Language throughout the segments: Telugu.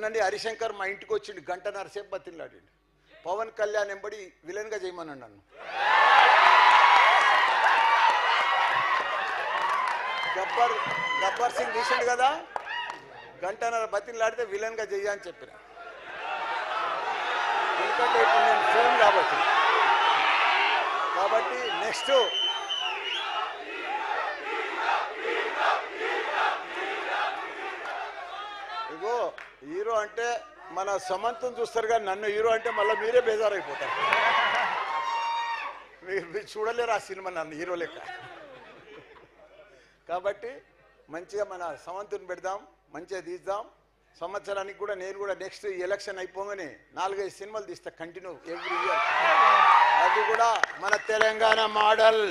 మొన్ననే హరిశంకర్ మా ఇంటికి వచ్చిండు గంటన్నర సేపు బతిలాడిండు పవన్ కళ్యాణ్ ఎంబడి విలన్గా చేయమన్నాడు నన్ను గబ్బర్ గబ్బర్ సింగ్ తీసిండు కదా గంటన్నర బతిలాడితే విలన్గా చెయ్య అని చెప్పిన ఎందుకంటే ఇప్పుడు నేను ఫోన్ కాబట్టి కాబట్టి నెక్స్ట్ ఇగో హీరో అంటే మన సమంతం చూస్తారు కానీ నన్ను హీరో అంటే మళ్ళీ మీరే బేజారైపోతారు మీరు మీరు చూడలేరు ఆ సినిమా నన్ను హీరో లెక్క కాబట్టి మంచిగా మన సమంతుని పెడదాం మంచిగా తీద్దాం సంవత్సరానికి కూడా నేను కూడా నెక్స్ట్ ఎలక్షన్ అయిపోగానే నాలుగైదు సినిమాలు తీస్తా కంటిన్యూ ఎవ్రీ ఇయర్ అది కూడా మన తెలంగాణ మోడల్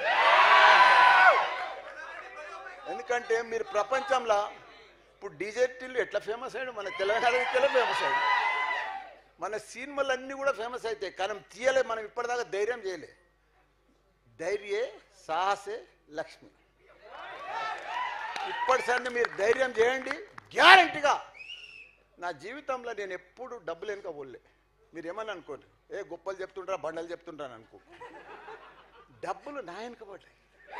ఎందుకంటే మీరు ప్రపంచంలో ఇప్పుడు డీజేటీలు ఎట్లా ఫేమస్ అయ్యాడు మన తెలంగాణ ఎట్లా ఫేమస్ అయ్యాడు మన సినిమాలు అన్నీ కూడా ఫేమస్ అవుతాయి కానీ తీయలే మనం ఇప్పటిదాకా ధైర్యం చేయలే ధైర్యే సాహసే లక్ష్మి ఇప్పటిసరి మీరు ధైర్యం చేయండి గ్యారంటీగా నా జీవితంలో నేను ఎప్పుడు డబ్బులు వెనుక పోలే మీరు ఏమని అనుకోండి ఏ గొప్పలు చెప్తుంటారా బండలు చెప్తుంటాను అనుకో డబ్బులు నా వెనుక పడ్డాయి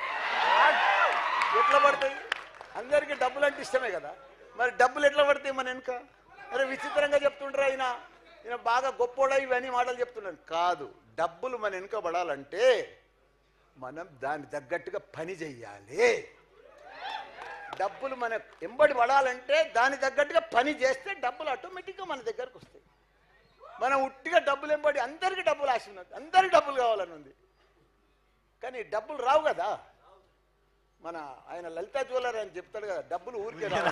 ఎట్లా పడతాయి అందరికీ డబ్బులు అంటే ఇష్టమే కదా మరి డబ్బులు ఎట్లా పడతాయి మన వెనుక అరే విచిత్రంగా చెప్తుంటారా ఆయన ఈయన బాగా గొప్పోడా ఇవన్నీ మాటలు చెప్తున్నాను కాదు డబ్బులు మన వెనుక పడాలంటే మనం దాని తగ్గట్టుగా పని చెయ్యాలి డబ్బులు మన ఎంబడి పడాలంటే దాని తగ్గట్టుగా పని చేస్తే డబ్బులు ఆటోమేటిక్గా మన దగ్గరకు వస్తాయి మనం ఉట్టిగా డబ్బులు ఎంబడి అందరికీ డబ్బులు ఆశ ఉన్నది అందరికి డబ్బులు కావాలని ఉంది కానీ డబ్బులు రావు కదా మన ఆయన లలితా జ్యువెలర్ అని చెప్తాడు కదా డబ్బులు ఊరికే రావు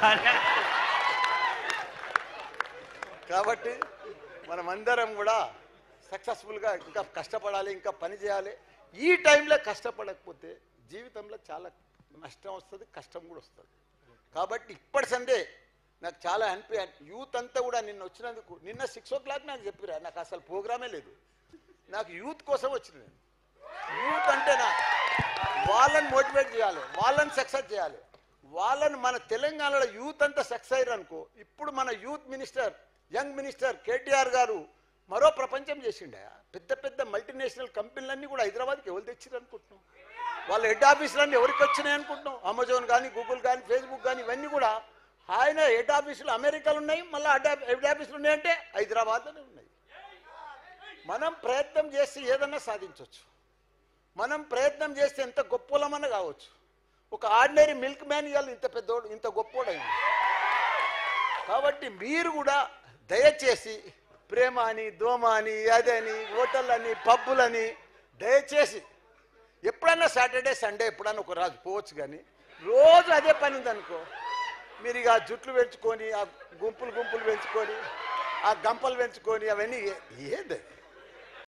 కాబట్టి మనమందరం కూడా సక్సెస్ఫుల్గా ఇంకా కష్టపడాలి ఇంకా పని చేయాలి ఈ టైంలో కష్టపడకపోతే జీవితంలో చాలా నష్టం వస్తుంది కష్టం కూడా వస్తుంది కాబట్టి ఇప్పటి సందే నాకు చాలా అనిపి యూత్ అంతా కూడా నిన్న వచ్చినందుకు నిన్న సిక్స్ ఓ క్లాక్ నాకు చెప్పిరా నాకు అసలు ప్రోగ్రామే లేదు నాకు యూత్ కోసం వచ్చిన నేను యూత్ అంటే నా వాళ్ళని మోటివేట్ చేయాలి వాళ్ళని సక్సెస్ చేయాలి వాళ్ళని మన తెలంగాణలో యూత్ అంతా సక్సెస్ అయ్యారు అనుకో ఇప్పుడు మన youth minister young minister KTR గారు మరో ప్రపంచం చేసిండే పెద్ద పెద్ద మల్టీనేషనల్ కంపెనీలన్నీ కూడా హైదరాబాద్కి ఎవరు తెచ్చిరు అనుకుంటున్నాం వాళ్ళ హెడ్ ఆఫీసులన్నీ ఎవరికి వచ్చినాయి అనుకుంటున్నాం అమెజాన్ కానీ గూగుల్ కానీ ఫేస్బుక్ కానీ ఇవన్నీ కూడా ఆయన హెడ్ ఆఫీసులు అమెరికాలో ఉన్నాయి మళ్ళీ హెడ్ ఆఫీసులు ఉన్నాయంటే హైదరాబాద్లోనే ఉన్నాయి మనం ప్రయత్నం చేస్తే ఏదన్నా సాధించవచ్చు మనం ప్రయత్నం చేస్తే ఎంత గొప్పలమన్నా కావచ్చు ఒక ఆర్డినరీ మిల్క్ మ్యాన్ ఇవాళ ఇంత పెద్దోడు ఇంత గొప్పోడైంది కాబట్టి మీరు కూడా దయచేసి ప్రేమ అని దోమ అని అదని హోటళ్ళని పబ్బులని దయచేసి ఎప్పుడన్నా సాటర్డే సండే ఎప్పుడన్నా ఒక రాజు పోవచ్చు కానీ రోజు అదే పని ఉందనుకో మీరు ఇక ఆ జుట్లు పెంచుకొని ఆ గుంపులు గుంపులు పెంచుకొని ఆ గంపలు పెంచుకొని అవన్నీ ఏ- ఏంది